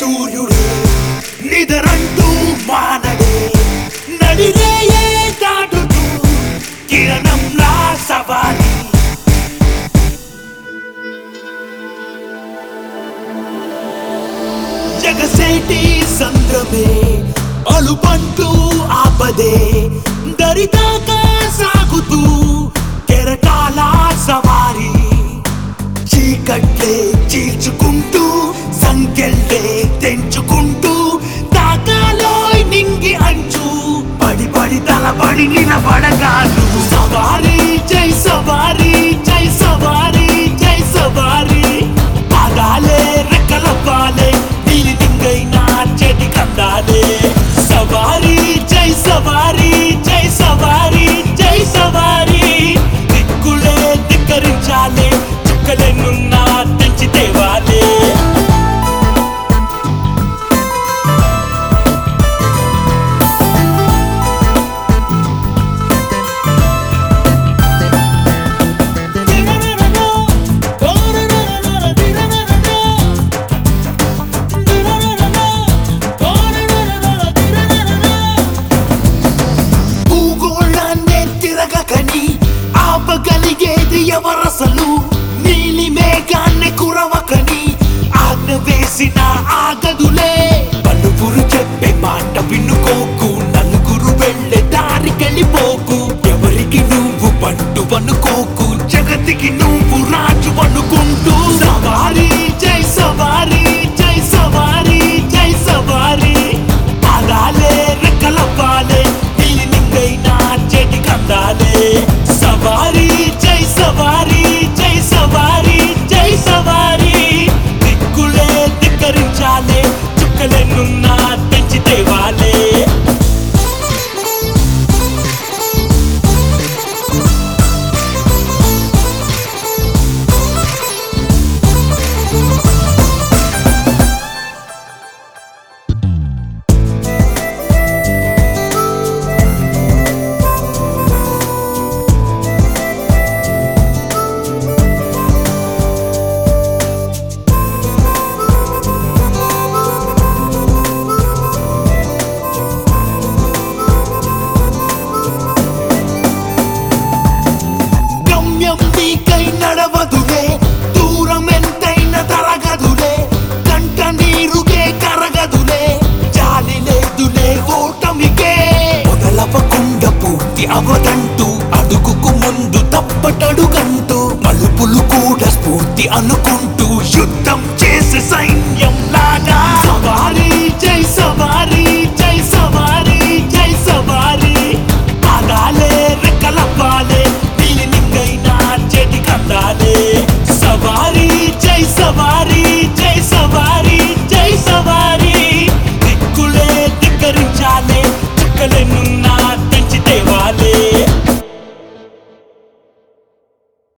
సూర్యుడే నిదరంటూ మానడే నడిరేయే దాటుతూ కిరణంలా సవారి జగసేటి సంద్రమే అలుపంటూ ఆపదే దరిదాకా సాగుతూ కెరటాల సవారి చీకట్లే చీల్చుకుంటూ సంఖ్యలే తెంచుకుంటూ తాకాలో నింగి అంచు పడి పడి తలపడి నిలబడగాను సవారి జై సవారి జై సవారి జై సవారి పాదాలే రెక్కలవ్వాలే నీలి దింగైనా చెటి కందాలే సవారి జై సవారి జై సవారి జై సవారి దిక్కులే ధిక్కరించాలే చుక్కలెన్నున్నా తెంచి తేవాలే భూగోళాన్నే తిరగకని ఆపగలిగేది ఎవరసలు నీలి మేఘాన్ని కురవకని ఆజ్ఞ వేసిన ఆగదులే పలువురు చెప్పే మాట వినుకోకు నలుగురు వెళ్ళే దారికెళ్ళిపోకు ఎవరికి నువ్వు పంటు అనుకోకు జగతికి నువ్వు రాజు అనుకుంటూ సవారి జై సవారి